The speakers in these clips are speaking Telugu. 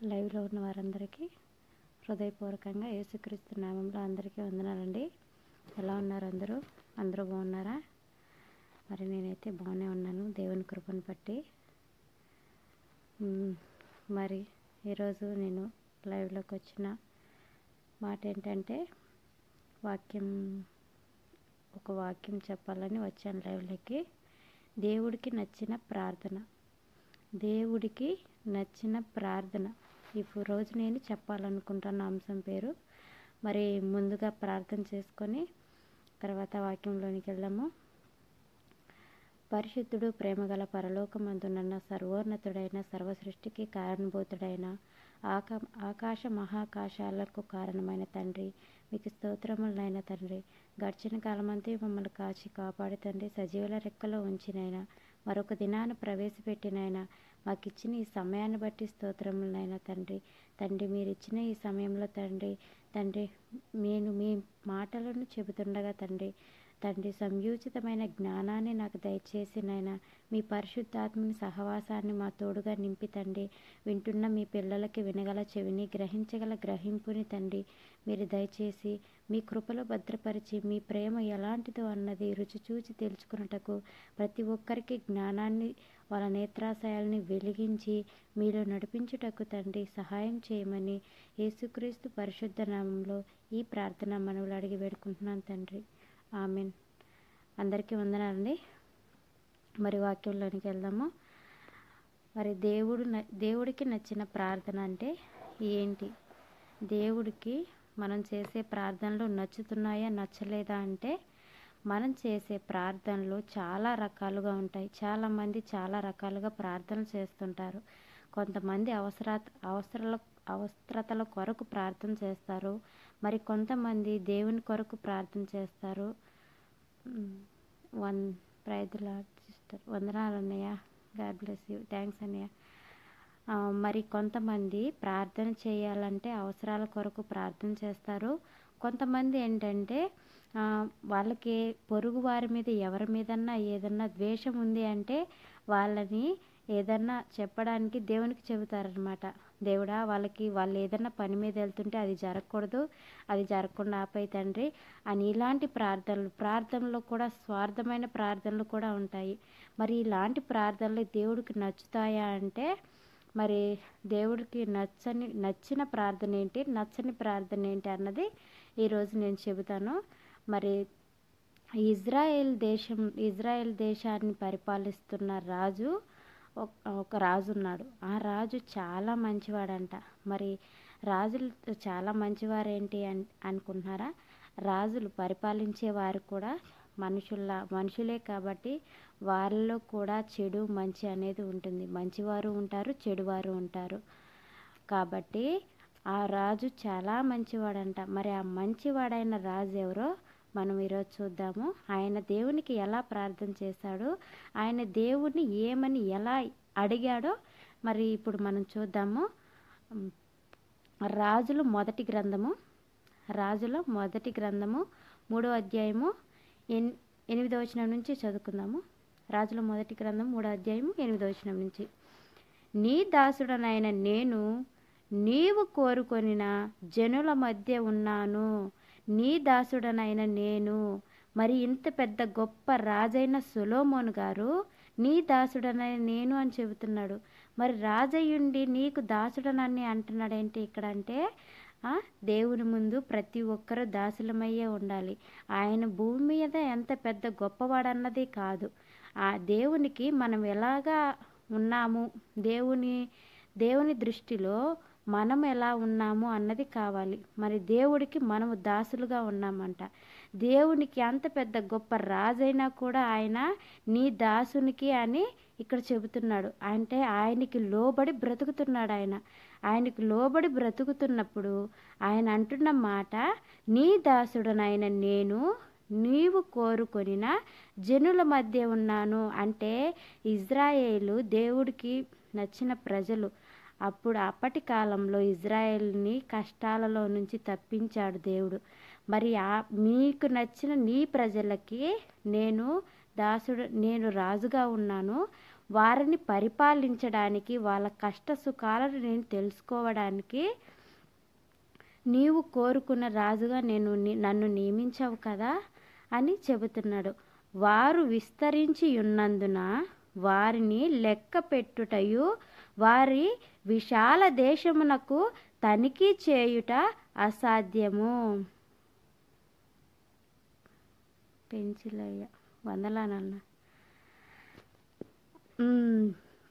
లైవ్లో ఉన్న వారందరికీ హృదయపూర్వకంగా యేసుక్రీస్తు నామంలో అందరికీ వందనాలండి ఎలా ఉన్నారు అందరూ అందరూ బాగున్నారా మరి నేనైతే బాగానే ఉన్నాను దేవుని కృపను బట్టి మ్, మరి ఈరోజు నేను లైవ్లోకి వచ్చిన మాట ఏంటంటే వాక్యం ఒక వాక్యం చెప్పాలని వచ్చాను లైవ్లోకి దేవుడికి నచ్చిన ప్రార్థన దేవుడికి నచ్చిన ప్రార్థన ఇప్పుడు రోజు నేను చెప్పాలనుకుంటున్న అంశం పేరు మరి ముందుగా ప్రార్థన చేసుకొని తర్వాత వాక్యంలోనికి వెళ్దాము పరిశుద్ధుడు ప్రేమగల పరలోకమందున్న సర్వోన్నతుడైన సర్వసృష్టికి కారణభూతుడైన ఆకా ఆకాశ మహాకాశాలకు కారణమైన తండ్రి మీకు స్తోత్రములైన తండ్రి గడిచిన కాలమంతా మమ్మల్ని కాచి కాపాడి తండ్రి సజీవుల రెక్కలో ఉంచినైనా మరొక దినాన్ని ప్రవేశపెట్టినైనా మాకు ఇచ్చిన ఈ సమయాన్ని బట్టి స్తోత్రములైన తండ్రి తండ్రి మీరు ఇచ్చిన ఈ సమయంలో తండ్రి తండ్రి నేను మీ మాటలను చెబుతుండగా తండ్రి తండ్రి సంయోచితమైన జ్ఞానాన్ని నాకు దయచేసి నాయన మీ పరిశుద్ధాత్మని సహవాసాన్ని మా తోడుగా నింపి తండ్రి వింటున్న మీ పిల్లలకి వినగల చెవిని గ్రహించగల గ్రహింపుని తండ్రి మీరు దయచేసి మీ కృపలో భద్రపరిచి మీ ప్రేమ ఎలాంటిదో అన్నది రుచి చూచి తెలుసుకున్నటకు ప్రతి ఒక్కరికి జ్ఞానాన్ని వాళ్ళ నేత్రాశయాల్ని వెలిగించి మీలో నడిపించుటకు తండ్రి సహాయం చేయమని యేసుక్రీస్తు పరిశుద్ధ నామంలో ఈ ప్రార్థన మనవులు అడిగి వేడుకుంటున్నాను తండ్రి ఆమెన్ అందరికీ వందనాలండి మరి వాక్యంలోనికి వెళ్దాము మరి దేవుడు న- దేవుడికి నచ్చిన ప్రార్థన అంటే ఏంటి దేవుడికి మనం చేసే ప్రార్థనలు నచ్చుతున్నాయా నచ్చలేదా అంటే మనం చేసే ప్రార్థనలు చాలా రకాలుగా ఉంటాయి చాలామంది చాలా రకాలుగా ప్రార్థనలు చేస్తుంటారు కొంతమంది అవసర అవసరాల అవసరతల కొరకు ప్రార్థన చేస్తారు మరి కొంతమంది దేవుని కొరకు ప్రార్థన చేస్తారు మ్, వన్ ప్రైజ్ లాడ్ సిస్టర్ వందనాలు అన్నయ్య గాడ్ బ్లెస్ యూ థ్యాంక్స్ అన్నయ్య ఆ, మరి కొంతమంది ప్రార్థన చేయాలంటే అవసరాల కొరకు ప్రార్థన చేస్తారు కొంతమంది ఏంటంటే ఆ, వాళ్ళకి పొరుగు వారి మీద ఎవరి మీదన్నా ఏదన్నా ద్వేషం ఉంది అంటే వాళ్ళని ఏదన్నా చెప్పడానికి దేవునికి చెబుతారనమాట దేవుడా వాళ్ళకి వాళ్ళు ఏదన్నా పని మీద వెళ్తుంటే అది జరగకూడదు అది జరగకుండా ఆపై తండ్రి అని ఇలాంటి ప్రార్థనలు ప్రార్థనలో కూడా స్వార్థమైన ప్రార్థనలు కూడా ఉంటాయి మరి ఇలాంటి ప్రార్థనలు దేవుడికి నచ్చుతాయా అంటే మరి దేవుడికి నచ్చని నచ్చిన ప్రార్థన ఏంటి నచ్చని ప్రార్థన ఏంటి అన్నది ఈరోజు నేను చెబుతాను మరి ఇజ్రాయెల్ దేశం ఇజ్రాయెల్ దేశాన్ని పరిపాలిస్తున్న రాజు ఒక- ఒక రాజు ఉన్నాడు ఆ రాజు చాలా మంచివాడంట మరి రాజులు చాలా మంచివారేంటి అన్ అనుకుంటున్నారా రాజులు పరిపాలించే వారు కూడా మనుషుల్లా మనుషులే కాబట్టి వాళ్ళలో కూడా చెడు మంచి అనేది ఉంటుంది మంచివారు ఉంటారు చెడువారు ఉంటారు కాబట్టి ఆ రాజు చాలా మంచివాడంట మరి ఆ మంచివాడైన రాజు ఎవరో మనం ఈరోజు చూద్దాము ఆయన దేవునికి ఎలా ప్రార్థన చేశాడు ఆయన దేవుడిని ఏమని ఎలా అడిగాడో మరి ఇప్పుడు మనం చూద్దాము ఉమ్, రాజుల మొదటి గ్రంథము రాజుల మొదటి గ్రంథము మూడో అధ్యాయము ఎన్ ఎనిమిదో వచనం నుంచి చదువుకుందాము రాజుల మొదటి గ్రంథం మూడో అధ్యాయము ఎనిమిదో వచనం నుంచి నీ దాసుడనైన నేను నీవు కోరుకొనిన జనుల మధ్య ఉన్నాను నీ దాసుడనైన నేను మరి ఇంత పెద్ద గొప్ప రాజైన సొలోమోను గారు నీ దాసుడనైన నేను అని చెబుతున్నాడు మరి రాజయ్యుండి నీకు దాసుడనని అంటున్నాడేంటి ఇక్కడ అంటే ఆ, దేవుని ముందు ప్రతి ఒక్కరూ దాసులమయ్యే ఉండాలి ఆయన భూమి మీద ఎంత పెద్ద గొప్పవాడన్నది కాదు ఆ దేవునికి మనం ఎలాగా ఉన్నాము దేవుని దేవుని దృష్టిలో మనం ఎలా ఉన్నాము అన్నది కావాలి మరి దేవుడికి మనము దాసులుగా ఉన్నామంట దేవునికి అంత పెద్ద గొప్ప రాజైనా కూడా ఆయన నీ దాసునికి అని ఇక్కడ చెబుతున్నాడు అంటే ఆయనకి లోబడి బ్రతుకుతున్నాడు ఆయన ఆయనకి లోబడి బ్రతుకుతున్నప్పుడు ఆయన అంటున్న మాట నీ దాసుడనైన నేను నీవు కోరుకొనిన జనుల మధ్య ఉన్నాను అంటే ఇజ్రాయేలు దేవుడికి నచ్చిన ప్రజలు అప్పుడు అప్పటి కాలంలో ఇజ్రాయెల్ని కష్టాలలో నుంచి తప్పించాడు దేవుడు మరి ఆ మీకు నచ్చిన నీ ప్రజలకి నేను దాసుడు నేను రాజుగా ఉన్నాను వారిని పరిపాలించడానికి వాళ్ళ కష్ట సుఖాలను నేను తెలుసుకోవడానికి నీవు కోరుకున్న రాజుగా నేను ని- నన్ను నియమించావు కదా అని చెబుతున్నాడు వారు విస్తరించి ఉన్నందున వారిని లెక్క పెట్టుటయు వారి విశాల దేశమునకు తనిఖీ చేయుట అసాధ్యము పెంచిలయ్య వందలానన్న ఉమ్,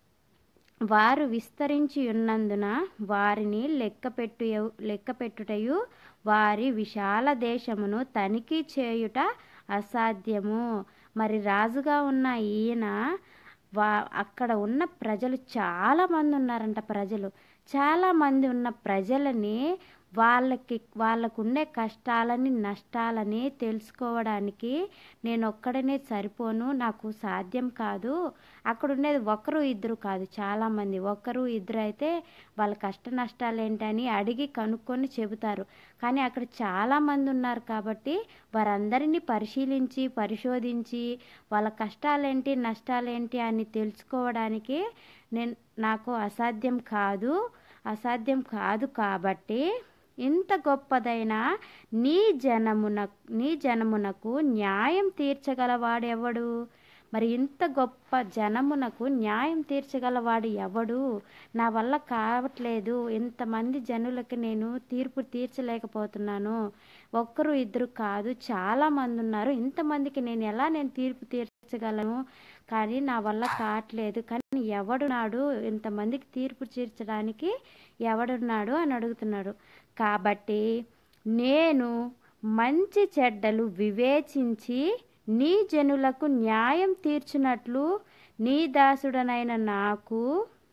వారు విస్తరించి ఉన్నందున వారిని లెక్కపెట్టు లెక్కపెట్టుటయు వారి విశాల దేశమును తనిఖీ చేయుట అసాధ్యము మరి రాజుగా ఉన్న ఈయన వా అక్కడ ఉన్న ప్రజలు చాలా మంది ఉన్నారంట ప్రజలు చాలా మంది ఉన్న ప్రజలని వాళ్ళకి వాళ్ళకుండే కష్టాలని నష్టాలని తెలుసుకోవడానికి నేను ఒక్కడనే సరిపోను నాకు సాధ్యం కాదు అక్కడ ఉండేది ఒకరు ఇద్దరు కాదు చాలామంది ఒకరు ఇద్దరు అయితే వాళ్ళ కష్ట నష్టాలు ఏంటని అడిగి కనుక్కొని చెబుతారు కానీ అక్కడ చాలామంది ఉన్నారు కాబట్టి వారందరినీ పరిశీలించి పరిశోధించి వాళ్ళ కష్టాలేంటి నష్టాలేంటి అని తెలుసుకోవడానికి నేను నాకు అసాధ్యం కాదు అసాధ్యం కాదు కాబట్టి ఇంత గొప్పదైన నీ జనమున నీ జనమునకు న్యాయం తీర్చగలవాడెవడు మరి ఇంత గొప్ప జనమునకు న్యాయం తీర్చగలవాడు ఎవడు నా వల్ల కావట్లేదు ఇంతమంది జనులకి నేను తీర్పు తీర్చలేకపోతున్నాను ఒక్కరు ఇద్దరు కాదు చాలా మంది ఉన్నారు ఇంతమందికి నేను ఎలా నేను తీర్పు తీర్చగలను కానీ నా వల్ల కావట్లేదు కానీ ఎవడున్నాడు ఇంతమందికి తీర్పు తీర్చడానికి ఎవడున్నాడు అని అడుగుతున్నాడు కాబట్టి నేను మంచి చెడ్డలు వివేచించి నీ జనులకు న్యాయం తీర్చినట్లు నీ దాసుడనైన నాకు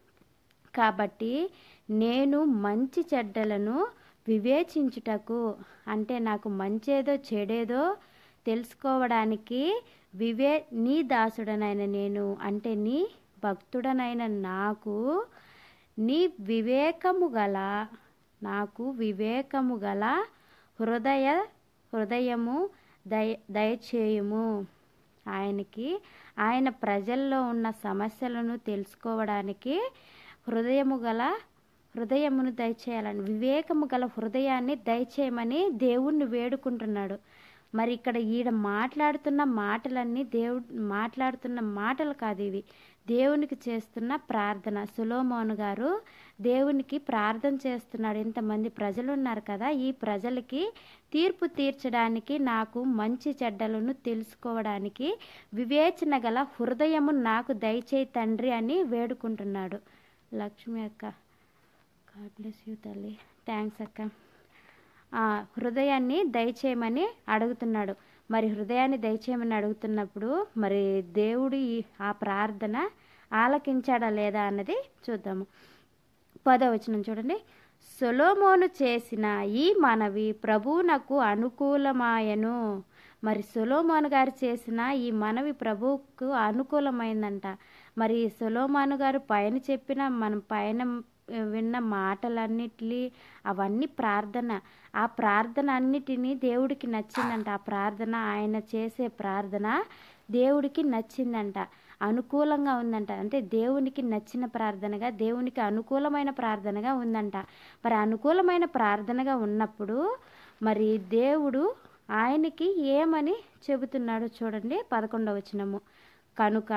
కాబట్టి నేను మంచి చెడ్డలను వివేచించుటకు అంటే నాకు మంచేదో చెడేదో తెలుసుకోవడానికి వివే నీ దాసుడనైన నేను అంటే నీ భక్తుడనైన నాకు నీ వివేకము గల నాకు వివేకము గల హృదయ హృదయము దయ దయచేయుము ఆయనకి ఆయన ప్రజల్లో ఉన్న సమస్యలను తెలుసుకోవడానికి హృదయము గల హృదయమును దయచేయాలని వివేకము గల హృదయాన్ని దయచేయమని దేవుణ్ణి వేడుకుంటున్నాడు మరి ఇక్కడ ఈడ మాట్లాడుతున్న మాటలన్నీ దేవుడు మాట్లాడుతున్న మాటలు కాదు ఇవి దేవునికి చేస్తున్న ప్రార్థన సులోమోను గారు దేవునికి ప్రార్థన చేస్తున్నాడు ఇంతమంది ప్రజలు ఉన్నారు కదా ఈ ప్రజలకి తీర్పు తీర్చడానికి నాకు మంచి చెడ్డలను తెలుసుకోవడానికి వివేచన గల హృదయము నాకు దయచేయి తండ్రి అని వేడుకుంటున్నాడు లక్ష్మి అక్క గాడ్ బ్లెస్ యూ తల్లి థ్యాంక్స్ అక్క ఆ, హృదయాన్ని దయచేయమని అడుగుతున్నాడు మరి హృదయాన్ని దయచేయమని అడుగుతున్నప్పుడు మరి దేవుడు ఈ- ఆ ప్రార్థన ఆలకించాడా లేదా అన్నది చూద్దాము పదవచనం చూడండి సొలోమోను చేసిన ఈ మనవి ప్రభువునకు అనుకూలమాయను మరి సొలోమోను గారు చేసిన ఈ మనవి ప్రభువుకు అనుకూలమైందంట మరి సొలోమాను గారు పైన చెప్పిన మనం పైన విన్న మాటలన్నిటి అవన్నీ ప్రార్థన ఆ ప్రార్థన అన్నిటినీ దేవుడికి నచ్చిందంట ఆ ప్రార్థన ఆయన చేసే ప్రార్థన దేవుడికి నచ్చిందంట అనుకూలంగా ఉందంట అంటే దేవునికి నచ్చిన ప్రార్థనగా దేవునికి అనుకూలమైన ప్రార్థనగా ఉందంట మరి అనుకూలమైన ప్రార్థనగా ఉన్నప్పుడు మరి దేవుడు ఆయనకి ఏమని చెబుతున్నాడో చూడండి పదకొండవ వచనము కనుక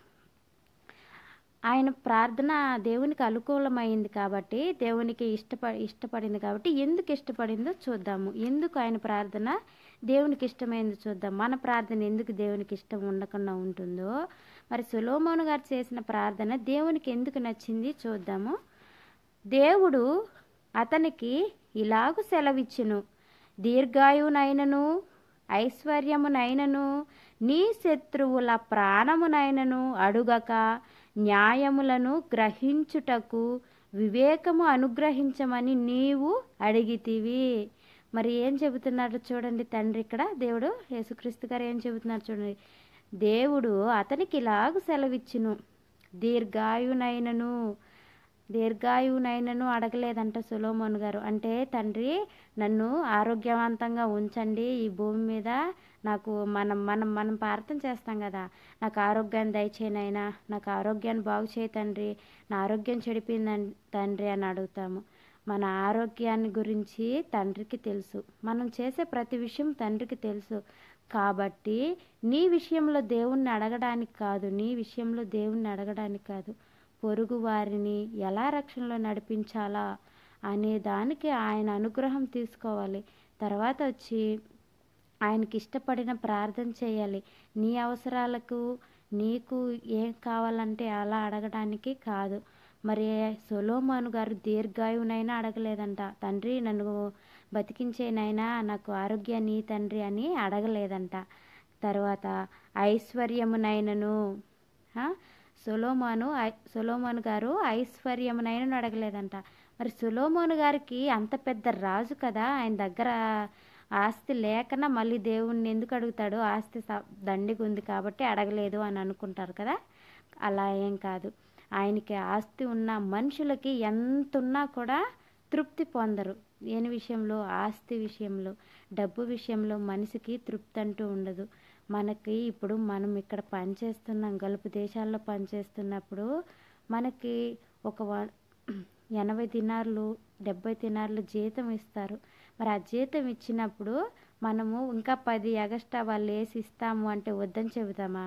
ఆయన ప్రార్థన దేవునికి అనుకూలమైంది కాబట్టి దేవునికి ఇష్టప ఇష్టపడింది కాబట్టి ఎందుకు ఇష్టపడిందో చూద్దాము ఎందుకు ఆయన ప్రార్థన దేవునికి ఇష్టమైంది చూద్దాం మన ప్రార్థన ఎందుకు దేవునికి ఇష్టం ఉండకుండా ఉంటుందో మరి సులోమోను గారు చేసిన ప్రార్థన దేవునికి ఎందుకు నచ్చింది చూద్దాము దేవుడు అతనికి ఇలాగు సెలవిచ్చును దీర్ఘాయునైనను ఐశ్వర్యమునైనను నీ శత్రువుల ప్రాణమునైనను అడుగక న్యాయములను గ్రహించుటకు వివేకము అనుగ్రహించమని నీవు అడిగితివి మరి ఏం చెబుతున్నాడు చూడండి తండ్రి ఇక్కడ దేవుడు యేసుక్రీస్తు గారు ఏం చెబుతున్నారు చూడండి దేవుడు అతనికి ఇలాగ సెలవిచ్చును దీర్ఘాయునైనను దీర్ఘాయువునైనను అడగలేదంట సులోమోన్ గారు అంటే తండ్రి నన్ను ఆరోగ్యవంతంగా ఉంచండి ఈ భూమి మీద నాకు మనం మనం మనం ప్రార్థన చేస్తాం కదా నాకు ఆరోగ్యాన్ని దయచేయనైనా నాకు ఆరోగ్యాన్ని బాగు చేయి తండ్రి నా ఆరోగ్యం చెడిపోయిందని తండ్రి అని అడుగుతాము మన ఆరోగ్యాన్ని గురించి తండ్రికి తెలుసు మనం చేసే ప్రతి విషయం తండ్రికి తెలుసు కాబట్టి నీ విషయంలో దేవుణ్ణి అడగడానికి కాదు నీ విషయంలో దేవుణ్ణి అడగడానికి కాదు పొరుగు వారిని ఎలా రక్షణలో నడిపించాలా అనే దానికి ఆయన అనుగ్రహం తీసుకోవాలి తర్వాత వచ్చి ఆయనకి ఇష్టపడిన ప్రార్థన చేయాలి నీ అవసరాలకు నీకు ఏం కావాలంటే అలా అడగడానికి కాదు మరి సొలోమాను గారు దీర్ఘాయువునైనా అడగలేదంట తండ్రి నన్ను బతికించేనైనా నాకు ఆరోగ్యాన్ని తండ్రి అని అడగలేదంట తర్వాత ఐశ్వర్యమునైనను సొలోమాను సొలోమాను గారు ఐశ్వర్యమునైనను అడగలేదంట మరి సొలోమోను గారికి అంత పెద్ద రాజు కదా ఆయన దగ్గర ఆస్తి లేకనా మళ్ళీ దేవుణ్ణి ఎందుకు అడుగుతాడు ఆస్తి దండిగా ఉంది కాబట్టి అడగలేదు అని అనుకుంటారు కదా అలా ఏం కాదు ఆయనకి ఆస్తి ఉన్న మనుషులకి ఎంత ఉన్నా కూడా తృప్తి పొందరు దేని విషయంలో ఆస్తి విషయంలో డబ్బు విషయంలో మనిషికి తృప్తి అంటూ ఉండదు మనకి ఇప్పుడు మనం ఇక్కడ పనిచేస్తున్నాం గల్ఫ్ దేశాల్లో పనిచేస్తున్నప్పుడు మనకి ఒక ఎనభై దినార్లు డెబ్బై దినార్లు జీతం ఇస్తారు మరి ఆ జీతం ఇచ్చినప్పుడు మనము ఇంకా పది ఎగస్ట్రా వాళ్ళు వేసి ఇస్తాము అంటే వద్దని చెబుతామా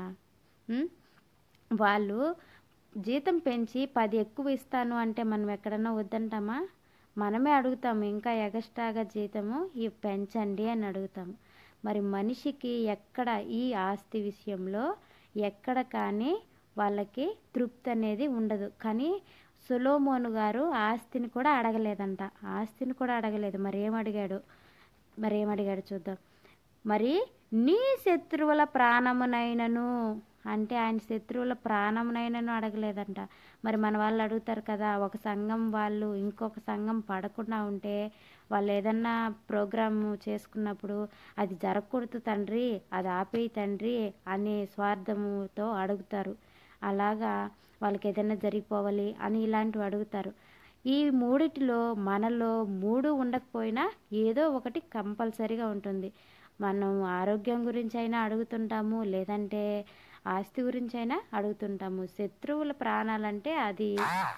వాళ్ళు జీతం పెంచి పది ఎక్కువ ఇస్తాను అంటే మనం ఎక్కడన్నా వద్దంటామా మనమే అడుగుతాము ఇంకా ఎగస్ట్రాగా జీతము ఇవి పెంచండి అని అడుగుతాము మరి మనిషికి ఎక్కడ ఈ ఆస్తి విషయంలో ఎక్కడ కానీ వాళ్ళకి తృప్తి అనేది ఉండదు కానీ సులోమోను గారు ఆస్తిని కూడా అడగలేదంట ఆస్తిని కూడా అడగలేదు మరి ఏమడిగాడు మరి ఏమడిగాడు చూద్దాం మరి నీ శత్రువుల ప్రాణమునైనను అంటే ఆయన శత్రువుల ప్రాణమునైనను అడగలేదంట మరి మన వాళ్ళు అడుగుతారు కదా ఒక సంఘం వాళ్ళు ఇంకొక సంఘం పడకుండా ఉంటే వాళ్ళు ఏదన్నా ప్రోగ్రామ్ చేసుకున్నప్పుడు అది జరగకూడదు తండ్రి అది ఆపేయి తండ్రి అనే స్వార్థముతో అడుగుతారు అలాగా వాళ్ళకి ఏదైనా జరిగిపోవాలి అని ఇలాంటివి అడుగుతారు ఈ మూడిటిలో మనలో మూడు ఉండకపోయినా ఏదో ఒకటి కంపల్సరీగా ఉంటుంది మనం ఆరోగ్యం గురించి అయినా అడుగుతుంటాము లేదంటే ఆస్తి గురించి అయినా అడుగుతుంటాము శత్రువుల ప్రాణాలంటే అది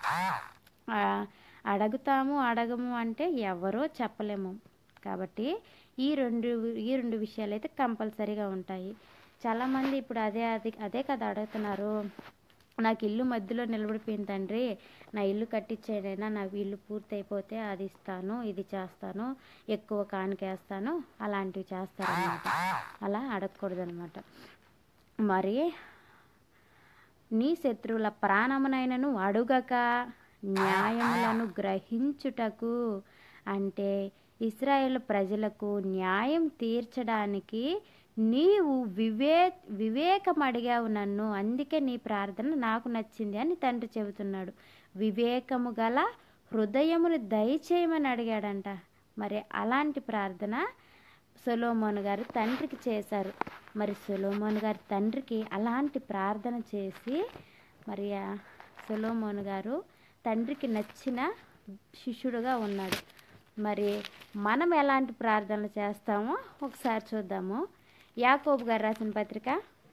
అడుగుతాము అడగము అంటే ఎవరో చెప్పలేము కాబట్టి ఈ రెండు ఈ రెండు విషయాలు అయితే కంపల్సరీగా ఉంటాయి చాలామంది ఇప్పుడు అదే అది అదే కదా అడుగుతున్నారు నాకు ఇల్లు మధ్యలో నిలబడిపోయింది తండ్రి నా ఇల్లు కట్టించేదైనా నా ఇల్లు పూర్తి అయిపోతే అది ఇస్తాను ఇది చేస్తాను ఎక్కువ కానికేస్తాను అలాంటివి చేస్తారనమాట అలా అడగకూడదు అనమాట మరి నీ శత్రువుల ప్రాణమునైనను అడుగక న్యాయములను గ్రహించుటకు అంటే ఇస్రాయేల్ ప్రజలకు న్యాయం తీర్చడానికి నీవు వివే వివేకం అడిగావు నన్ను అందుకే నీ ప్రార్థన నాకు నచ్చింది అని తండ్రి చెబుతున్నాడు వివేకము గల హృదయమును దయచేయమని అడిగాడంట మరి అలాంటి ప్రార్థన సొలోమోన్ గారు తండ్రికి చేశారు మరి సొలోమోన్ గారి తండ్రికి అలాంటి ప్రార్థన చేసి మరి సొలోమోన్ గారు తండ్రికి నచ్చిన శిష్యుడుగా ఉన్నాడు మరి మనం ఎలాంటి ప్రార్థనలు చేస్తామో ఒకసారి చూద్దాము యాకోబు గారు రాసిన పత్రిక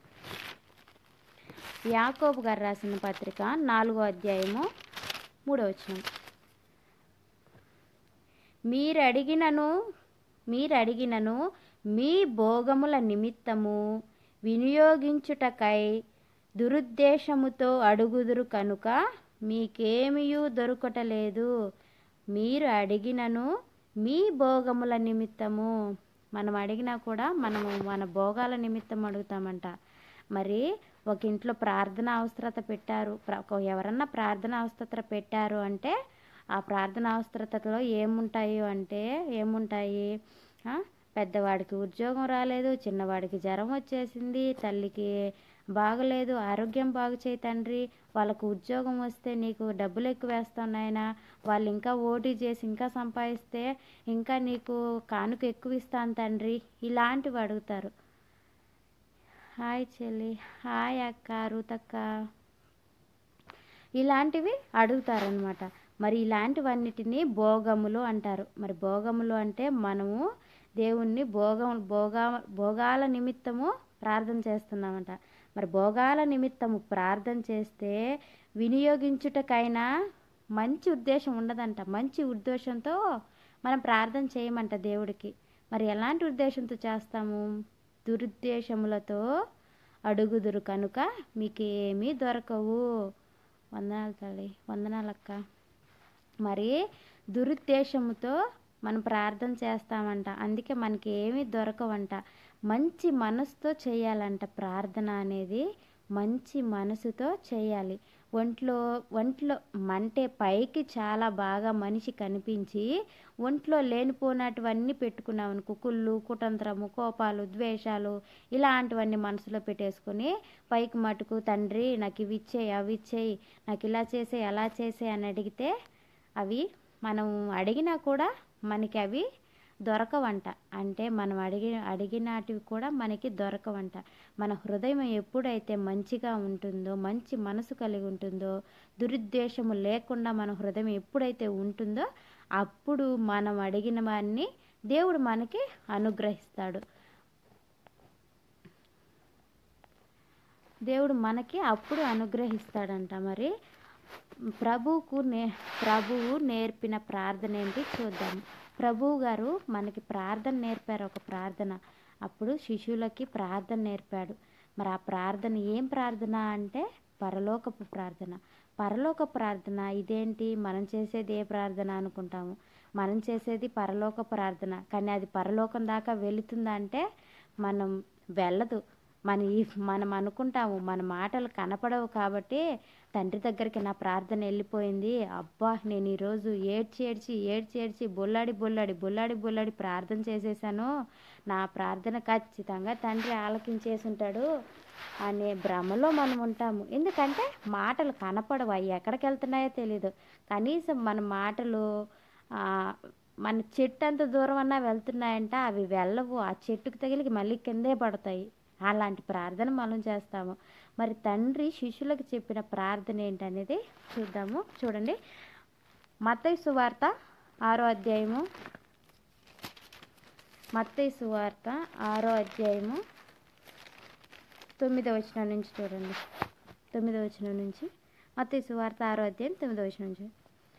యాకోబు గారు రాసిన పత్రిక నాలుగో అధ్యాయము మూడో వచనం మీరు అడిగినను మీరు అడిగినను మీ భోగముల నిమిత్తము వినియోగించుటకై దురుద్దేశముతో అడుగుదురు కనుక మీకేమియూ దొరకటలేదు మీరు అడిగినను మీ భోగముల నిమిత్తము మనం అడిగినా కూడా మనము మన భోగాల నిమిత్తం అడుగుతామంట మరి ఒక ఇంట్లో ప్రార్థన అవసరత పెట్టారు ఎవరన్నా ప్రార్థన అవసరత పెట్టారు అంటే ఆ ప్రార్థన అవసరతలో ఏముంటాయి అంటే ఏముంటాయి పెద్దవాడికి ఉద్యోగం రాలేదు చిన్నవాడికి జ్వరం వచ్చేసింది తల్లికి బాగలేదు ఆరోగ్యం బాగు చేయి తండ్రి వాళ్ళకు ఉద్యోగం వస్తే నీకు డబ్బులు ఎక్కువ వేస్తావు నాయన వాళ్ళు ఇంకా ఓటీ చేసి ఇంకా సంపాదిస్తే ఇంకా నీకు కానుక ఎక్కువ ఇస్తాను తండ్రి ఇలాంటివి అడుగుతారు హాయ్ చెల్లి హాయ్ అక్క రూతక్క ఇలాంటివి అడుగుతారనమాట మరి ఇలాంటివన్నిటిని భోగములు అంటారు మరి భోగములు అంటే మనము దేవుణ్ణి భోగం భోగా భోగాల నిమిత్తము ప్రార్థన చేస్తున్నామంట మరి భోగాల నిమిత్తము ప్రార్థన చేస్తే వినియోగించుటకైనా మంచి ఉద్దేశం ఉండదంట మంచి ఉద్దేశంతో మనం ప్రార్థన చేయమంట దేవుడికి మరి ఎలాంటి ఉద్దేశంతో చేస్తాము దురుద్దేశములతో అడుగుదురు కనుక మీకేమీ దొరకవు వందనాలు తల్లి వందనాలక్క మరి దురుద్దేశముతో మనం ప్రార్థన చేస్తామంట అందుకే మనకి ఏమీ దొరకవంట మంచి మనసుతో చేయాలంట ప్రార్థన అనేది మంచి మనసుతో చేయాలి ఒంట్లో ఒంట్లో అంటే పైకి చాలా బాగా మనిషి కనిపించి ఒంట్లో లేనిపోయినటువన్నీ పెట్టుకున్నాం అనుకో కుళ్ళు కుతంత్రము కోపాలు ద్వేషాలు ఇలాంటివన్నీ మనసులో పెట్టేసుకొని పైకి మటుకు తండ్రి నాకు ఇవి ఇచ్చేయి అవి ఇచ్చేయి నాకు ఇలా చేసే అలా చేసే అని అడిగితే అవి మనం అడిగినా కూడా మనకి అవి దొరకవంట అంటే మనం అడిగి అడిగినటివి కూడా మనకి దొరకవంట మన హృదయం ఎప్పుడైతే మంచిగా ఉంటుందో మంచి మనసు కలిగి ఉంటుందో దురుద్దేశము లేకుండా మన హృదయం ఎప్పుడైతే ఉంటుందో అప్పుడు మనం అడిగినవన్నీ దేవుడు మనకి అనుగ్రహిస్తాడు దేవుడు మనకి అప్పుడు అనుగ్రహిస్తాడంట మరి ప్రభువుకు నే ప్రభువు నేర్పిన ప్రార్థన ఏంటి చూద్దాం ప్రభువు గారు మనకి ప్రార్థన నేర్పారు ఒక ప్రార్థన అప్పుడు శిష్యులకి ప్రార్థన నేర్పాడు మరి ఆ ప్రార్థన ఏం ప్రార్థన అంటే పరలోకపు ప్రార్థన పరలోక ప్రార్థన ఇదేంటి మనం చేసేది ఏ ప్రార్థన అనుకుంటాము మనం చేసేది పరలోక ప్రార్థన కానీ అది పరలోకం దాకా వెళుతుందా అంటే మనం వెళ్ళదు మన ఈ మనం అనుకుంటాము మన మాటలు కనపడవు కాబట్టి తండ్రి దగ్గరికి నా ప్రార్థన వెళ్ళిపోయింది అబ్బా నేను ఈరోజు ఏడ్చి ఏడ్చి ఏడ్చి ఏడ్చి బొల్లాడి బొల్లాడి బొల్లాడి బొల్లాడి ప్రార్థన చేసేసాను నా ప్రార్థన ఖచ్చితంగా తండ్రి ఆలకించేసి ఉంటాడు అనే భ్రమలో మనం ఉంటాము ఎందుకంటే మాటలు కనపడవు అవి ఎక్కడికి వెళ్తున్నాయో తెలీదు కనీసం మన మాటలు మన చెట్టు అంత దూరం అన్నా వెళ్తున్నాయంట అవి వెళ్ళవు ఆ చెట్టుకు తగిలికి మళ్ళీ కిందే పడతాయి అలాంటి ప్రార్థన మనం చేస్తాము మరి తండ్రి శిష్యులకు చెప్పిన ప్రార్థన ఏంటనేది చూద్దాము చూడండి మత్తయి సువార్త ఆరో అధ్యాయము మత్తయి సువార్త ఆరో అధ్యాయము తొమ్మిదో వచనం నుంచి చూడండి తొమ్మిదో వచనం నుంచి మత్తయి సువార్త ఆరో అధ్యాయం తొమ్మిదో వచనం నుంచి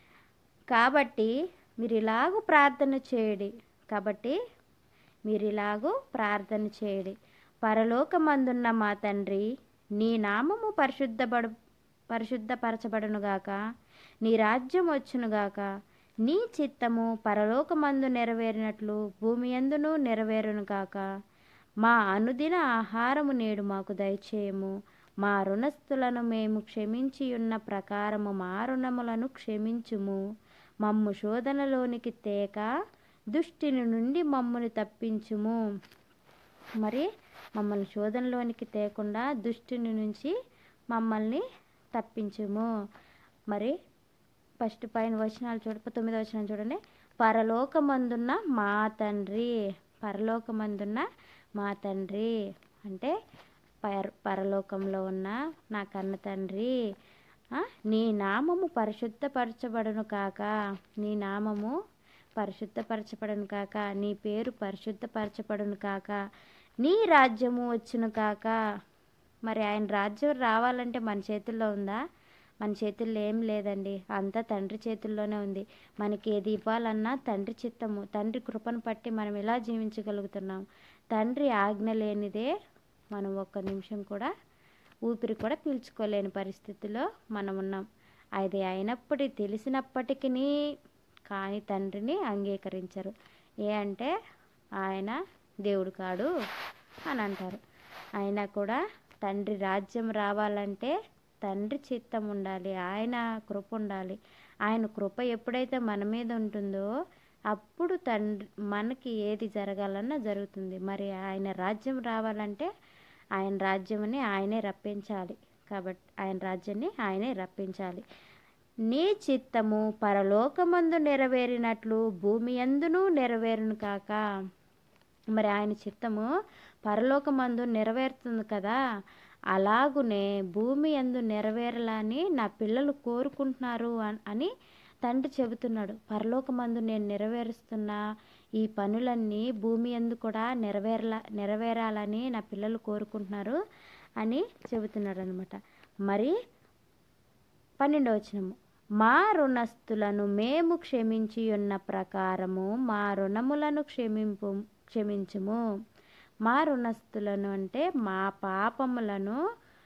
కాబట్టి మీరు ఇలాగూ ప్రార్థన చేయడి కాబట్టి మీరు ఇలాగూ ప్రార్థన చేయడి పరలోకమందున్న మా తండ్రి నీ నామము పరిశుద్ధపడు పరిశుద్ధపరచబడునుగాక నీ రాజ్యం వచ్చునుగాక నీ చిత్తము పరలోకమందు నెరవేరినట్లు భూమి ఎందును నెరవేరునుగాక మా అనుదిన ఆహారము నేడు మాకు దయచేయము మా రుణస్థులను మేము క్షమించి ఉన్న ప్రకారము మా రుణములను క్షమించుము మమ్ము శోధనలోనికి తేక దుష్టిని నుండి మమ్మల్ని తప్పించుము మరి మమ్మల్ని శోధనలోనికి తేకుండా దుష్టిని నుంచి మమ్మల్ని తప్పించుము మరి ఫస్ట్ పైన వచనాలు చూడ తొమ్మిదో వచనం చూడండి పరలోకమందున్న మా తండ్రి పరలోకమందున్న మా తండ్రి అంటే పర పరలోకంలో ఉన్న నా కన్న తండ్రి నీ నామము పరిశుద్ధపరచబడును కాక నీ నామము పరిశుద్ధపరచబడును కాక నీ పేరు పరిశుద్ధపరచబడును కాక నీ రాజ్యము వచ్చును కాక మరి ఆయన రాజ్యం రావాలంటే మన చేతుల్లో ఉందా మన చేతుల్లో ఏం లేదండి అంతా తండ్రి చేతుల్లోనే ఉంది మనకి ఏది ఇవ్వాలన్నా తండ్రి చిత్తము తండ్రి కృపను పట్టి మనం ఎలా జీవించగలుగుతున్నాం తండ్రి ఆజ్ఞ లేనిదే మనం ఒక్క నిమిషం కూడా ఊపిరి కూడా పీల్చుకోలేని పరిస్థితిలో మనం ఉన్నాం అది అయినప్పటి తెలిసినప్పటికీ కానీ తండ్రిని అంగీకరించరు ఏ అంటే ఆయన దేవుడు కాడు అని అంటారు అయినా కూడా తండ్రి రాజ్యం రావాలంటే తండ్రి చిత్తం ఉండాలి ఆయన కృప ఉండాలి ఆయన కృప ఎప్పుడైతే మన మీద ఉంటుందో అప్పుడు తండ్రి మనకి ఏది జరగాలన్నా జరుగుతుంది మరి ఆయన రాజ్యం రావాలంటే ఆయన రాజ్యమని ఆయనే రప్పించాలి కాబట్టి ఆయన రాజ్యాన్ని ఆయనే రప్పించాలి నీ చిత్తము పరలోకమందు నెరవేరినట్లు భూమి ఎందును నెరవేరును కాక మరి ఆయన చిత్తము పరలోకమందు నెరవేరుతుంది కదా అలాగునే భూమి ఎందు నెరవేరాలని నా పిల్లలు కోరుకుంటున్నారు అని తండ్రి చెబుతున్నాడు పరలోకమందు నేను నెరవేరుస్తున్న ఈ పనులన్నీ భూమి ఎందు కూడా నెరవేరలా నెరవేరాలని నా పిల్లలు కోరుకుంటున్నారు అని చెబుతున్నాడు అనమాట మరి పన్నెండవ వచనము మా రుణస్థులను మేము క్షమించి ఉన్న ప్రకారము మా రుణములను క్షమింపు క్షమించుము మా రుణస్థులను అంటే మా పాపములను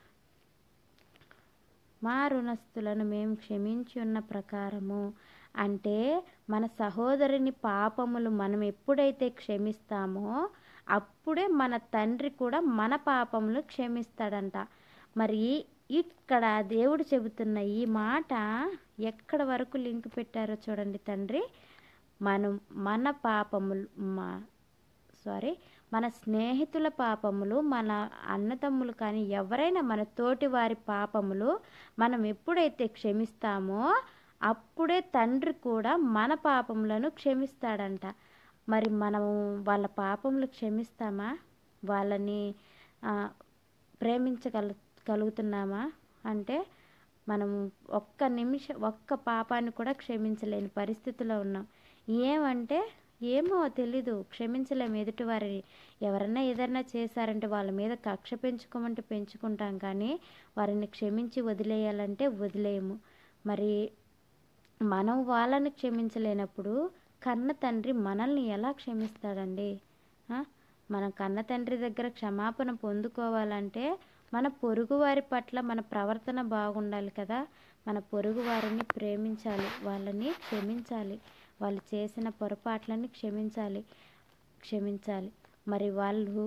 మా రుణస్థులను మేము క్షమించి ఉన్న ప్రకారము అంటే మన సహోదరుని పాపములు మనం ఎప్పుడైతే క్షమిస్తామో అప్పుడే మన తండ్రి కూడా మన పాపములు క్షమిస్తాడంట మరి ఇక్కడ దేవుడు చెబుతున్న ఈ మాట ఎక్కడ వరకు లింక్ పెట్టారో చూడండి తండ్రి మనం మన పాపములు మా సారీ మన స్నేహితుల పాపములు మన అన్నతమ్ములు కానీ ఎవరైనా మన తోటి వారి పాపములు మనం ఎప్పుడైతే క్షమిస్తామో అప్పుడే తండ్రి కూడా మన పాపములను క్షమిస్తాడంట మరి మనము వాళ్ళ పాపములు క్షమిస్తామా వాళ్ళని ఆ, ప్రేమించగల కలుగుతున్నామా అంటే మనము ఒక్క నిమిషం ఒక్క పాపాన్ని కూడా క్షమించలేని పరిస్థితిలో ఉన్నాం ఏమంటే ఏమో తెలీదు క్షమించలేము ఎదుటి వారిని ఎవరన్నా ఏదన్నా చేశారంటే వాళ్ళ మీద కక్ష పెంచుకోమంటే పెంచుకుంటాం కానీ వారిని క్షమించి వదిలేయాలంటే వదిలేయము మరి మనం వాళ్ళని క్షమించలేనప్పుడు కన్న తండ్రి మనల్ని ఎలా క్షమిస్తాడండి ఆ? మన కన్న తండ్రి దగ్గర క్షమాపణ పొందుకోవాలంటే మన పొరుగు వారి పట్ల మన ప్రవర్తన బాగుండాలి కదా మన పొరుగు వారిని ప్రేమించాలి వాళ్ళని క్షమించాలి వాళ్ళు చేసిన పొరపాట్లని క్షమించాలి క్షమించాలి మరి వాళ్ళు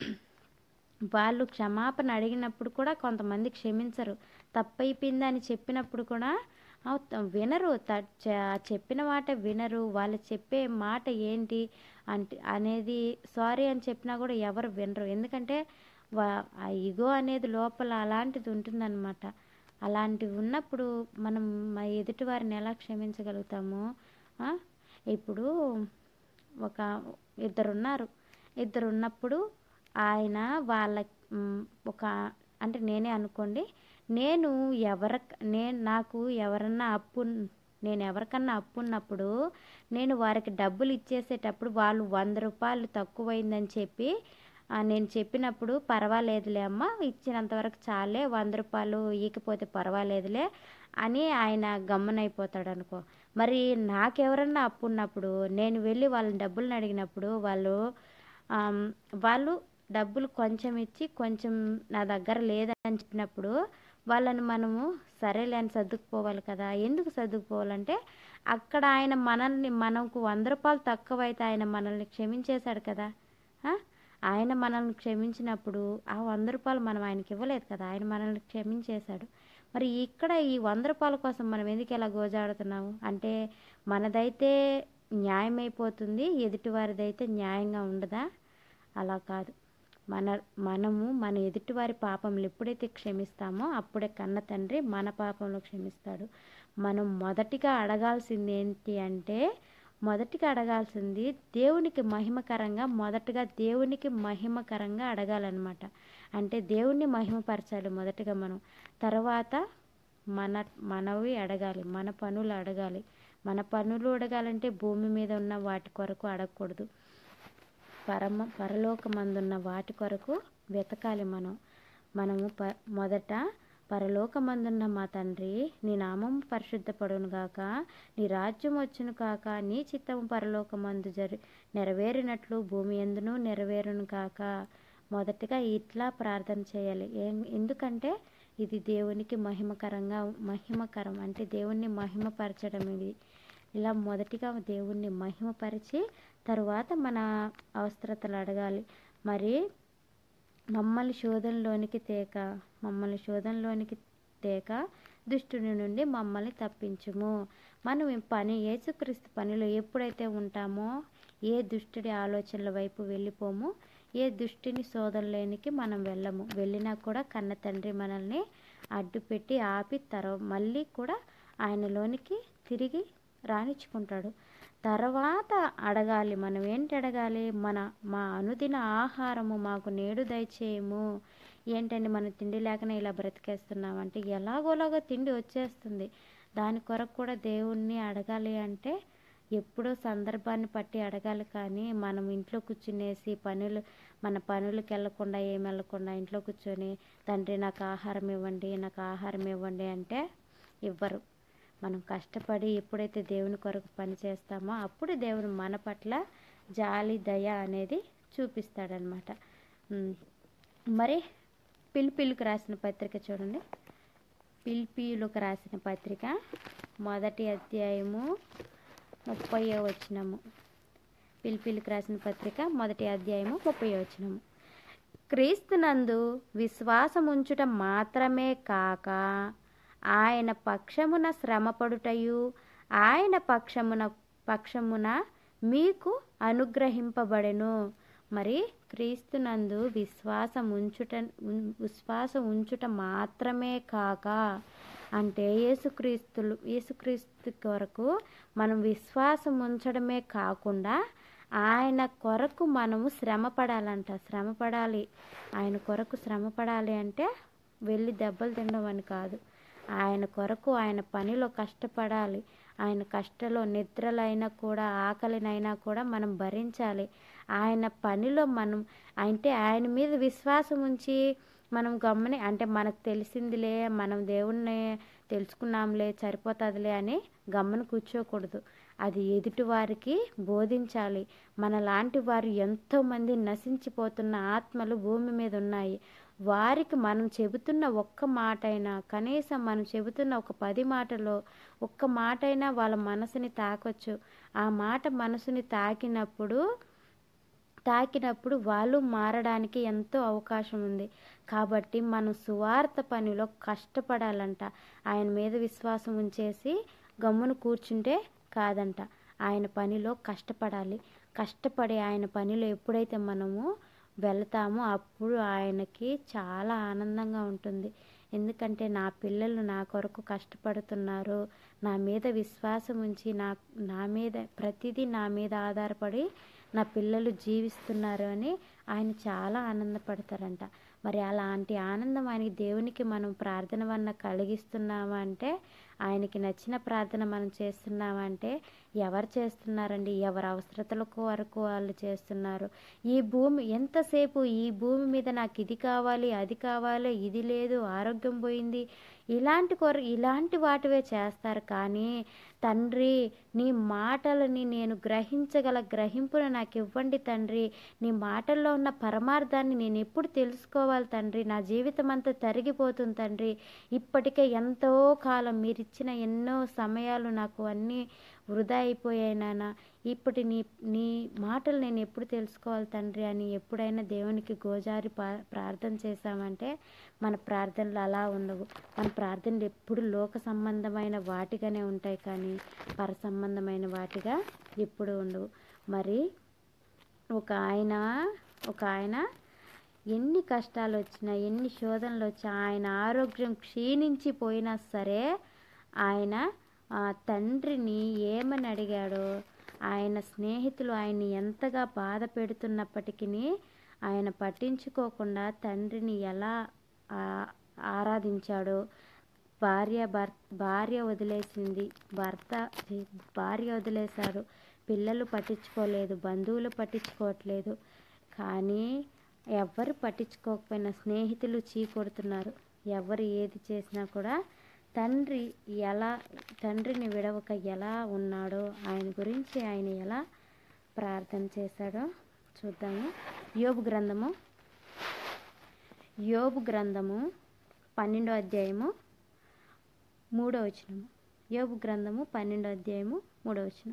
వాళ్ళు క్షమాపణ అడిగినప్పుడు కూడా కొంతమంది క్షమించరు తప్పైపోయింది అని చెప్పినప్పుడు కూడా ఆ త- వినరు త- చ- చెప్పిన మాట వినరు వాళ్ళు చెప్పే మాట ఏంటి అంటే అనేది సారీ అని చెప్పినా కూడా ఎవరు వినరు ఎందుకంటే వా ఆ ఇగో అనేది లోపల అలాంటిది ఉంటుందన్నమాట అలాంటివి ఉన్నప్పుడు మనం మా ఎదుటి వారిని ఎలా క్షమించగలుగుతాము ఆ? ఇప్పుడు ఒక ఇద్దరు ఉన్నారు ఇద్దరు ఉన్నప్పుడు ఆయన వాళ్ళ మ్, ఒక అంటే నేనే అనుకోండి నేను ఎవర నేను నాకు ఎవరన్నా అప్పు నేను ఎవరికన్నా అప్పు ఉన్నప్పుడు నేను వారికి డబ్బులు ఇచ్చేసేటప్పుడు వాళ్ళు వంద రూపాయలు తక్కువైందని చెప్పి ఆ, నేను చెప్పినప్పుడు పర్వాలేదులే అమ్మ ఇచ్చినంత వరకు చాలే వంద రూపాయలు ఇకపోతే పర్వాలేదులే అని ఆయన గమ్మునైపోతాడు అనుకో మరి నాకెవరన్నా అప్పు ఉన్నప్పుడు నేను వెళ్ళి వాళ్ళని డబ్బులను అడిగినప్పుడు వాళ్ళు ఆమ్, వాళ్ళు డబ్బులు కొంచెం ఇచ్చి కొంచెం నా దగ్గర లేదని చెప్పినప్పుడు వాళ్ళని మనము సరేలే అని సర్దుకుపోవాలి కదా ఎందుకు సర్దుకుపోవాలంటే అక్కడ ఆయన మనల్ని మనకు వంద రూపాయలు తక్కువ అయితే ఆయన మనల్ని క్షమించేశాడు కదా ఆ? ఆయన మనల్ని క్షమించినప్పుడు ఆ వంద రూపాయలు మనం ఆయనకి ఇవ్వలేదు కదా ఆయన మనల్ని క్షమించేశాడు మరి ఇక్కడ ఈ వంద రూపాయల కోసం మనం ఎందుకు ఇలా గోజాడుతున్నాము అంటే మనదైతే న్యాయమైపోతుంది ఎదుటివారిదైతే న్యాయంగా ఉండదా అలా కాదు మన మనము మన ఎదుటివారి పాపములు ఎప్పుడైతే క్షమిస్తామో అప్పుడే కన్న తండ్రి మన పాపంలో క్షమిస్తాడు మనం మొదటిగా అడగాల్సింది ఏంటి అంటే మొదటిగా అడగాల్సింది దేవునికి మహిమకరంగా మొదటగా దేవునికి మహిమకరంగా అడగాలన్నమాట అంటే దేవుణ్ణి మహిమపరచాలి మొదటగా మనం తర్వాత మన మనవి అడగాలి మన పనులు అడగాలి మన పనులు అడగాలంటే భూమి మీద ఉన్న వాటి కొరకు అడగకూడదు పరమ పరలోకమందున్న వాటి కొరకు వెతకాలి మనం మనము ప మొదట పరలోకమందున్న మా తండ్రి నీ నామం పరిశుద్ధపడును గాక నీ రాజ్యం వచ్చును కాక నీ చిత్తము పరలోకమందు జరి నెరవేరినట్లు భూమి ఎందును నెరవేరును కాక మొదటగా ఇట్లా ప్రార్థన చేయాలి ఏం ఎందుకంటే ఇది దేవునికి మహిమకరంగా మహిమకరం అంటే దేవుణ్ణి మహిమపరచడం ఇది ఇలా మొదటిగా దేవుణ్ణి మహిమపరిచి తరువాత మన అవసరతలు అడగాలి మరి మమ్మల్ని శోధనలోనికి తేక మమ్మల్ని శోధనలోనికి తేక దుష్టుని నుండి మమ్మల్ని తప్పించుము మనం ఈ పని యేసుక్రీస్తు పనిలో ఎప్పుడైతే ఉంటామో ఏ దుష్టుడి ఆలోచనల వైపు వెళ్ళిపోము ఏ దుష్టిని శోధనలోనికి మనం వెళ్ళము వెళ్ళినా కూడా కన్న తండ్రి మనల్ని అడ్డుపెట్టి ఆపి తర్వా మళ్ళీ కూడా ఆయనలోనికి తిరిగి రాణించుకుంటాడు తర్వాత అడగాలి మనం ఏంటి అడగాలి మన మా అనుదిన ఆహారము మాకు నేడు దయచేయము ఏంటండి మనం తిండి లేకనే ఇలా బ్రతికేస్తున్నామంటే ఎలాగోలాగో తిండి వచ్చేస్తుంది దాని కొరకు కూడా దేవుణ్ణి అడగాలి అంటే ఎప్పుడో సందర్భాన్ని బట్టి అడగాలి కానీ మనం ఇంట్లో కూర్చునేసి పనులు మన పనులకు వెళ్ళకుండా ఏం వెళ్ళకుండా ఇంట్లో కూర్చొని తండ్రి నాకు ఆహారం ఇవ్వండి నాకు ఆహారం ఇవ్వండి అంటే ఇవ్వరు మనం కష్టపడి ఎప్పుడైతే దేవుని కొరకు పని చేస్తామో అప్పుడు దేవుడు మన పట్ల జాలి దయ అనేది చూపిస్తాడనమాట ఉమ్, మరి పిలిపిలకు రాసిన పత్రిక చూడండి పిలిపిలకు రాసిన పత్రిక మొదటి అధ్యాయము ముప్పై వచనము పిలిపిలకు రాసిన పత్రిక మొదటి అధ్యాయము ముప్పై వచనము క్రీస్తునందు విశ్వాసముంచుట మాత్రమే కాక ఆయన పక్షమున శ్రమపడుటయు ఆయన పక్షమున పక్షమున మీకు అనుగ్రహింపబడెను మరి క్రీస్తునందు విశ్వాసం ఉంచుట ఉన్- విశ్వాసం ఉంచుట మాత్రమే కాక అంటే యేసుక్రీస్తులు యేసుక్రీస్తు కొరకు మనం విశ్వాసం ఉంచడమే కాకుండా ఆయన కొరకు మనము శ్రమ పడాలంట శ్రమ పడాలి ఆయన కొరకు శ్రమ పడాలి అంటే వెళ్ళి దెబ్బలు తినడం అని కాదు ఆయన కొరకు ఆయన పనిలో కష్టపడాలి ఆయన కష్టలో నిద్రలైనా కూడా ఆకలినైనా కూడా మనం భరించాలి ఆయన పనిలో మనం అంటే ఆయన మీద విశ్వాసం ఉంచి మనం గమ్మని అంటే మనకు తెలిసిందిలే మనం దేవుణ్ణి తెలుసుకున్నాంలే సరిపోతుందిలే అని గమ్మని కూర్చోకూడదు అది ఎదుటి వారికి బోధించాలి మనలాంటి వారు ఎంతోమంది నశించిపోతున్న ఆత్మలు భూమి మీద ఉన్నాయి వారికి మనం చెబుతున్న ఒక్క మాట అయినా కనీసం మనం చెబుతున్న ఒక పది మాటలో ఒక్క మాట అయినా వాళ్ళ మనసుని తాకొచ్చు ఆ మాట మనసుని తాకినప్పుడు తాకినప్పుడు వాళ్ళు మారడానికి ఎంతో అవకాశం ఉంది కాబట్టి మనం సువార్త పనిలో కష్టపడాలంట ఆయన మీద విశ్వాసం ఉంచేసి గమ్మున కూర్చుంటే కాదంట ఆయన పనిలో కష్టపడాలి కష్టపడి ఆయన పనిలో ఎప్పుడైతే మనము వెళ్తామో అప్పుడు ఆయనకి చాలా ఆనందంగా ఉంటుంది ఎందుకంటే నా పిల్లలు నా కొరకు కష్టపడుతున్నారు నా మీద విశ్వాసం ఉంచి నా నా మీద ప్రతిదీ నా మీద ఆధారపడి నా పిల్లలు జీవిస్తున్నారు అని ఆయన చాలా ఆనందపడతారంట మరి అలాంటి ఆనందం ఆయనకి దేవునికి మనం ప్రార్థన వల్ల కలిగిస్తున్నామా అంటే ఆయనకి నచ్చిన ప్రార్థన మనం చేస్తున్నామంటే ఎవరు చేస్తున్నారండి ఎవరి అవసరతలకు వరకు వాళ్ళు చేస్తున్నారు ఈ భూమి ఎంతసేపు ఈ భూమి మీద నాకు ఇది కావాలి అది కావాలి ఇది లేదు ఆరోగ్యం పోయింది ఇలాంటి కొర ఇలాంటి వాటివే చేస్తారు కానీ తండ్రి నీ మాటలని నేను గ్రహించగల గ్రహింపును నాకు ఇవ్వండి తండ్రి నీ మాటల్లో ఉన్న పరమార్థాన్ని నేను ఎప్పుడు తెలుసుకోవాలి తండ్రి నా జీవితం అంతా తరిగిపోతుంది తండ్రి ఇప్పటికే ఎంతో కాలం మీరు ఇచ్చిన ఎన్నో సమయాలు నాకు అన్నీ వృధా అయిపోయాయి నాన్న ఇప్పటి నీ నీ మాటలు నేను ఎప్పుడు తెలుసుకోవాలి తండ్రి అని ఎప్పుడైనా దేవునికి గోజారి పా- ప్రార్థన చేశామంటే మన ప్రార్థనలు అలా ఉండవు మన ప్రార్థనలు ఎప్పుడు లోక సంబంధమైన వాటిగానే ఉంటాయి కానీ పర సంబంధమైన వాటిగా ఎప్పుడు ఉండవు మరి ఒక ఆయన ఒక ఆయన ఎన్ని కష్టాలు వచ్చినా ఎన్ని శోధనలు వచ్చినా ఆయన ఆరోగ్యం క్షీణించిపోయినా సరే ఆయన ఆ తండ్రిని ఏమని అడిగాడో ఆయన స్నేహితులు ఆయన్ని ఎంతగా బాధ పెడుతున్నప్పటికీ ఆయన పట్టించుకోకుండా తండ్రిని ఎలా ఆ- ఆరాధించాడో భార్య భర్ భార్య వదిలేసింది భర్త ఛీ, భార్య వదిలేశాడు పిల్లలు పట్టించుకోలేదు బంధువులు పట్టించుకోవట్లేదు కానీ ఎవరు పట్టించుకోకపోయినా స్నేహితులు చీ కొడుతున్నారు ఎవరు ఏది చేసినా కూడా తండ్రి ఎలా తండ్రిని విడవక ఎలా ఉన్నాడో ఆయన గురించి ఆయన ఎలా ప్రార్థన చేశాడో చూద్దాము యోబు గ్రంథము యోబు గ్రంథము పన్నెండో అధ్యాయము మూడో వచనము యోబు గ్రంథము పన్నెండో అధ్యాయము మూడో వచనం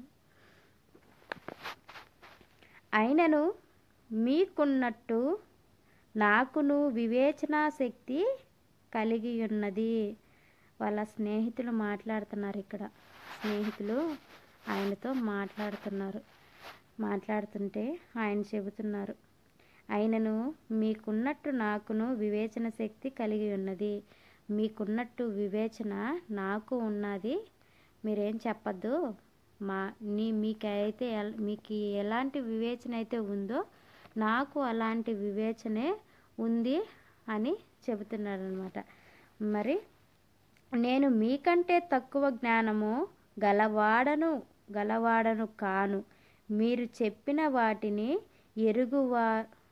అయినను మీకున్నట్టు నాకును వివేచనా శక్తి కలిగి ఉన్నది వాళ్ళ స్నేహితులు మాట్లాడుతున్నారు ఇక్కడ స్నేహితులు ఆయనతో మాట్లాడుతున్నారు మాట్లాడుతుంటే ఆయన చెబుతున్నారు అయినను మీకున్నట్టు నాకును వివేచన శక్తి కలిగి ఉన్నది మీకున్నట్టు వివేచన నాకు ఉన్నది మీరేం చెప్పద్దు మా నీ మీకైతే ఎల్- మీకు ఎలాంటి వివేచన అయితే ఉందో నాకు అలాంటి వివేచనే ఉంది అని చెబుతున్నారనమాట మరి నేను మీకంటే తక్కువ జ్ఞానము గలవాడను గలవాడను కాను మీరు చెప్పిన వాటిని ఎరుగువా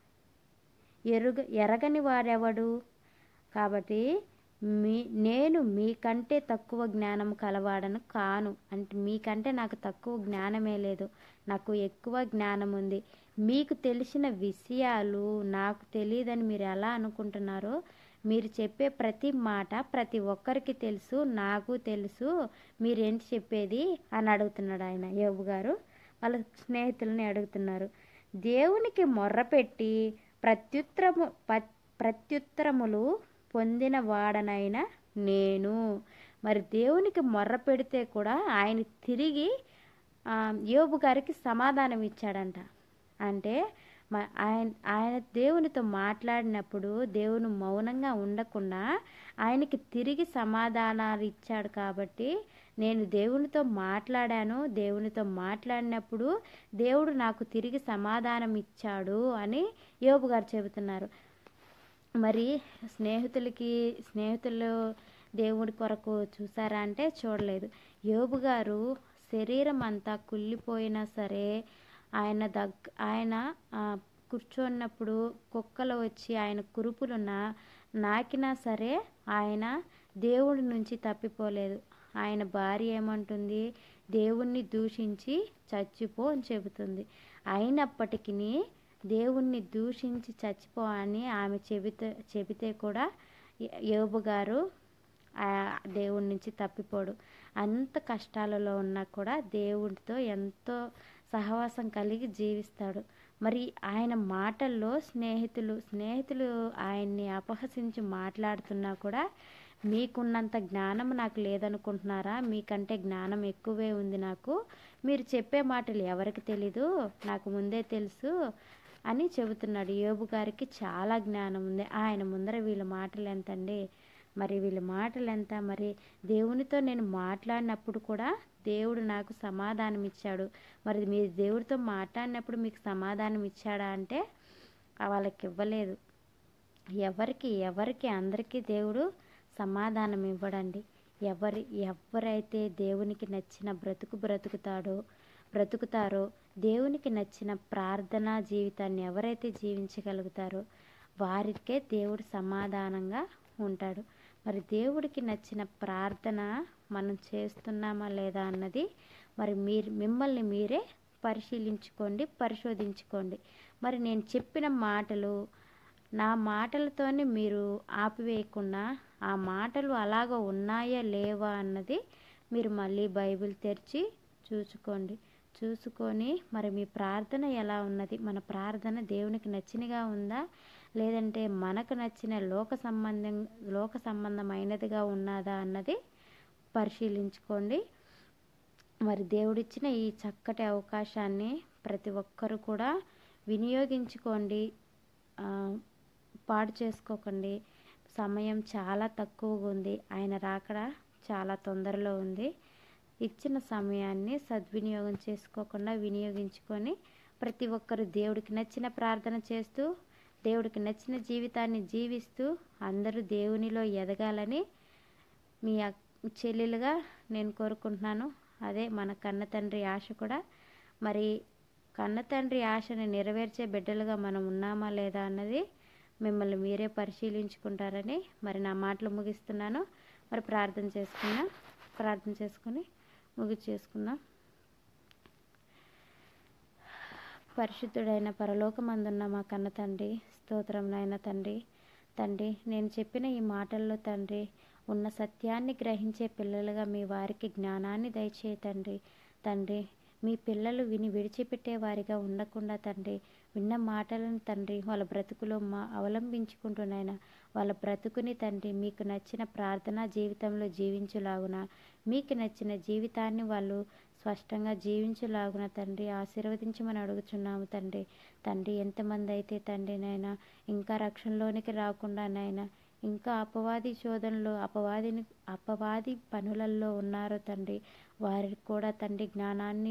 ఎరుగ ఎరగని వారెవడు కాబట్టి మీ నేను మీకంటే తక్కువ జ్ఞానం కలవాడను కాను అంటే మీకంటే నాకు తక్కువ జ్ఞానమే లేదు నాకు ఎక్కువ జ్ఞానం ఉంది మీకు తెలిసిన విషయాలు నాకు తెలియదని మీరు ఎలా అనుకుంటున్నారో మీరు చెప్పే ప్రతి మాట ప్రతి ఒక్కరికి తెలుసు నాకు తెలుసు మీరేంటి చెప్పేది అని అడుగుతున్నాడు ఆయన యోబు గారు వాళ్ళ స్నేహితులని అడుగుతున్నారు దేవునికి మొర్రపెట్టి ప్రత్యుత్తరము ప- ప్రత్యుత్తరములు పొందిన వాడనైనా నేను మరి దేవునికి మొర్ర పెడితే కూడా ఆయన తిరిగి ఆ, యోబు గారికి సమాధానం ఇచ్చాడంట అంటే మ- ఆయన ఆయన దేవునితో మాట్లాడినప్పుడు దేవుని మౌనంగా ఉండకుండా ఆయనకి తిరిగి సమాధానాలు ఇచ్చాడు కాబట్టి నేను దేవునితో మాట్లాడాను దేవునితో మాట్లాడినప్పుడు దేవుడు నాకు తిరిగి సమాధానం ఇచ్చాడు అని యోబు గారు చెబుతున్నారు మరి స్నేహితులకి స్నేహితులు దేవుడి కొరకు చూసారా అంటే చూడలేదు యోబు గారు శరీరం అంతా కుళ్ళిపోయినా సరే ఆయన దగ్గ ఆయన ఆ, కూర్చున్నప్పుడు కుక్కలు వచ్చి ఆయన కురుపులు నా నాకినా సరే ఆయన దేవుడి నుంచి తప్పిపోలేదు ఆయన భార్య ఏమంటుంది దేవుణ్ణి దూషించి చచ్చిపో అని చెబుతుంది అయినప్పటికీ దేవుణ్ణి దూషించి చచ్చిపో అని ఆమె చెబితే చెబితే కూడా య- యోబు గారు ఆ దేవుడి నుంచి తప్పిపోడు అంత కష్టాలలో ఉన్నా కూడా దేవుడితో ఎంతో సహవాసం కలిగి జీవిస్తాడు మరి ఆయన మాటల్లో స్నేహితులు స్నేహితులు ఆయన్ని అపహసించి మాట్లాడుతున్నా కూడా మీకున్నంత జ్ఞానం నాకు లేదనుకుంటున్నారా మీకంటే జ్ఞానం ఎక్కువే ఉంది నాకు మీరు చెప్పే మాటలు ఎవరికి తెలీదు నాకు ముందే తెలుసు అని చెబుతున్నాడు యోబు గారికి చాలా జ్ఞానం ఉంది ఆయన ముందర వీళ్ళ మాటలు ఎంతండి మరి వీళ్ళ మాటలు ఎంత మరి దేవునితో నేను మాట్లాడినప్పుడు కూడా దేవుడు నాకు సమాధానం ఇచ్చాడు మరి మీరు దేవుడితో మాట్లాడినప్పుడు మీకు సమాధానం ఇచ్చాడా అంటే ఆ వాళ్ళకి ఇవ్వలేదు ఎవరికి ఎవరికి అందరికీ దేవుడు సమాధానం ఇవ్వడండి ఎవరి ఎవరైతే దేవునికి నచ్చిన బ్రతుకు బ్రతుకుతాడో బ్రతుకుతారో దేవునికి నచ్చిన ప్రార్థనా జీవితాన్ని ఎవరైతే జీవించగలుగుతారో వారికే దేవుడు సమాధానంగా ఉంటాడు మరి దేవుడికి నచ్చిన ప్రార్థన మనం చేస్తున్నామా లేదా అన్నది మరి మీరు మిమ్మల్ని మీరే పరిశీలించుకోండి పరిశోధించుకోండి మరి నేను చెప్పిన మాటలు నా మాటలతోనే మీరు ఆపివేయకుండా ఆ మాటలు అలాగ ఉన్నాయా లేవా అన్నది మీరు మళ్ళీ బైబిల్ తెరిచి చూసుకోండి చూసుకొని మరి మీ ప్రార్థన ఎలా ఉన్నది మన ప్రార్థన దేవునికి నచ్చినగా ఉందా లేదంటే మనకు నచ్చిన లోక సంబంధం లోక సంబంధమైనదిగా ఉన్నదా అన్నది పరిశీలించుకోండి మరి దేవుడిచ్చిన ఈ చక్కటి అవకాశాన్ని ప్రతి ఒక్కరు కూడా వినియోగించుకోండి ఆ, పాడు చేసుకోకండి సమయం చాలా తక్కువగా ఉంది ఆయన రాకడ చాలా తొందరలో ఉంది ఇచ్చిన సమయాన్ని సద్వినియోగం చేసుకోకుండా వినియోగించుకొని ప్రతి ఒక్కరు దేవుడికి నచ్చిన ప్రార్థన చేస్తూ దేవుడికి నచ్చిన జీవితాన్ని జీవిస్తూ అందరూ దేవునిలో ఎదగాలని మీ అక్- చెల్లెలుగా నేను కోరుకుంటున్నాను అదే మన కన్న తండ్రి ఆశ కూడా మరి కన్న తండ్రి ఆశని నెరవేర్చే బిడ్డలుగా మనం ఉన్నామా లేదా అన్నది మిమ్మల్ని మీరే పరిశీలించుకుంటారని మరి నా మాటలు ముగిస్తున్నాను మరి ప్రార్థన చేసుకున్నా ప్రార్థన చేసుకుని ముగి చేసుకుందాం పరిశుద్ధుడైన పరలోకమందున్న మా కన్న తండ్రి స్తోత్రం నాయన తండ్రి తండ్రి నేను చెప్పిన ఈ మాటల్లో తండ్రి ఉన్న సత్యాన్ని గ్రహించే పిల్లలుగా మీ వారికి జ్ఞానాన్ని దయచేయ తండ్రి తండ్రి మీ పిల్లలు విని విడిచిపెట్టే వారిగా ఉండకుండా తండ్రి విన్న మాటలను తండ్రి వాళ్ళ బ్రతుకులో మా అవలంబించుకుంటున్నాయన వాళ్ళ బ్రతుకుని తండ్రి మీకు నచ్చిన ప్రార్థనా జీవితంలో జీవించులాగున మీకు నచ్చిన జీవితాన్ని వాళ్ళు స్పష్టంగా జీవించులాగున తండ్రి ఆశీర్వదించమని అడుగుచున్నాము తండ్రి తండ్రి ఎంతమంది అయితే తండ్రి నాయన ఇంకా రక్షణలోనికి రాకుండా నాయన ఇంకా అపవాది శోధనలో అపవాదిని అపవాది పనులలో ఉన్నారో తండ్రి వారికి కూడా తండ్రి జ్ఞానాన్ని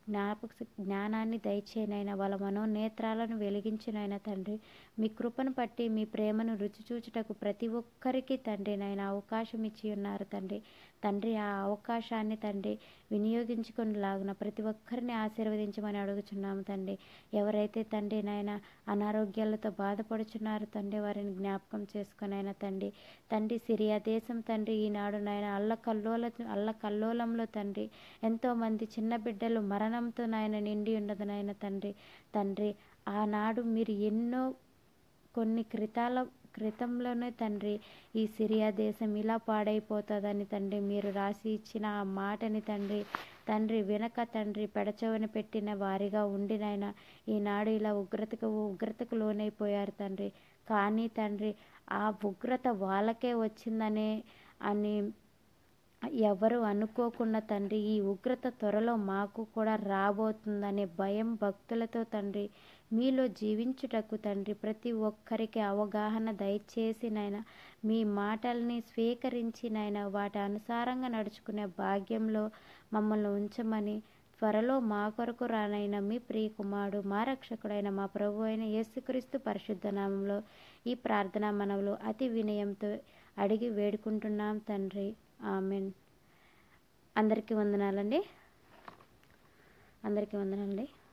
జ్ఞాపక జ్ఞానాన్ని దయచేయనైనా వాళ్ళ మనోనేత్రాలను వెలిగించినైనా తండ్రి మీ కృపను పట్టి మీ ప్రేమను రుచి చూచుటకు ప్రతి ఒక్కరికి తండ్రి నాయన అవకాశం ఇచ్చి ఉన్నారు తండ్రి తండ్రి ఆ అవకాశాన్ని తండ్రి వినియోగించుకొని లాగున ప్రతి ఒక్కరిని ఆశీర్వదించమని అడుగుచున్నాము తండ్రి ఎవరైతే తండ్రి నాయన అనారోగ్యాలతో బాధపడుచున్నారు తండ్రి వారిని జ్ఞాపకం చేసుకునైనా తండ్రి తండ్రి సిరియా దేశం తండ్రి ఈనాడు నాయన అల్ల కల్లోల అల్ల కల్లోలంలో తండ్రి ఎంతోమంది చిన్న బిడ్డలు మరణంతో నాయన నిండి ఉండదు నాయన తండ్రి తండ్రి ఆనాడు మీరు ఎన్నో కొన్ని క్రితాల క్రితంలోనే తండ్రి ఈ సిరియా దేశం ఇలా పాడైపోతుందని తండ్రి మీరు రాసి ఇచ్చిన ఆ మాటని తండ్రి తండ్రి వెనక తండ్రి పెడచవని పెట్టిన వారిగా ఉండినైన ఈనాడు ఇలా ఉగ్రతకు ఉగ్రతకు లోనైపోయారు తండ్రి కానీ తండ్రి ఆ ఉగ్రత వాళ్ళకే వచ్చిందనే అని ఎవరు అనుకోకుండా తండ్రి ఈ ఉగ్రత త్వరలో మాకు కూడా రాబోతుందనే భయం భక్తులతో తండ్రి మీలో జీవించుటకు తండ్రి ప్రతి ఒక్కరికి అవగాహన దయచేసి నాయన మీ మాటల్ని స్వీకరించి నాయన వాటి అనుసారంగా నడుచుకునే భాగ్యంలో మమ్మల్ని ఉంచమని త్వరలో మా కొరకు రానైన మీ ప్రియ కుమారుడు మా రక్షకుడైన మా ప్రభు అయిన యేసుక్రీస్తు పరిశుద్ధ నామంలో ఈ ప్రార్థనా మనవులు అతి వినయంతో అడిగి వేడుకుంటున్నాం తండ్రి ఆమెన్ అందరికీ వందనాలండి అందరికీ వందనాలండి